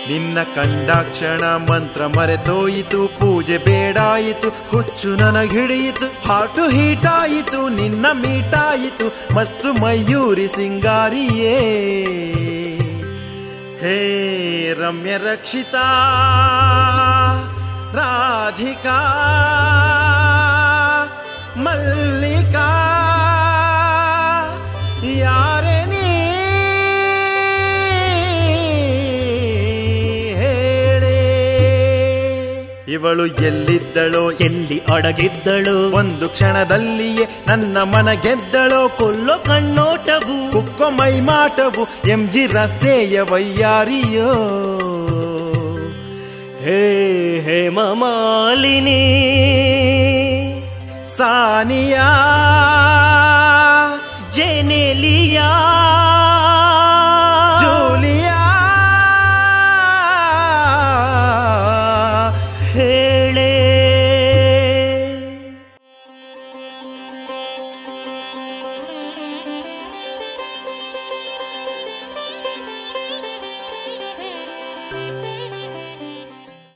ನಿನ್ನ ಕಂಡಾಕ್ಷಣ ಮಂತ್ರ ಮರೆತೋಯಿತು ಪೂಜೆ ಬೇಡಾಯಿತು ಹುಚ್ಚು ನನಗಿಡಿಯಿತು ಹಾಟು ಹೀಟಾಯಿತು ನಿನ್ನ ಮೀಟಾಯಿತು ಮಸ್ತು ಮಯೂರಿ ಸಿಂಗಾರಿಯೇ ಹೇ ರಮ್ಯ ರಕ್ಷಿತಾ ರಾಧಿಕಾ ಮಲ್ಲಿಕಾ ಯಾರೇ ನೀ ಹೇಳೇ ಇವಳು ಎಲ್ಲಿದ್ದಳೋ ಎಲ್ಲಿ ಅಡಗಿದ್ದಳು ಒಂದು ಕ್ಷಣದಲ್ಲಿಯೇ ನನ್ನ ಮನ ಗೆದ್ದಳೋ ಕೊಲ್ಲೋ ಕಣ್ಣೋಟವು ಕುಕ್ಕೊ ಮೈಮಾಟವು ಎಂ ಜಿ ರಸ್ತೆಯ ವೈಯಾರಿಯೋ ಹೇ ಹೇಮಮಾಲಿನಿ ಸಾನಿಯಾ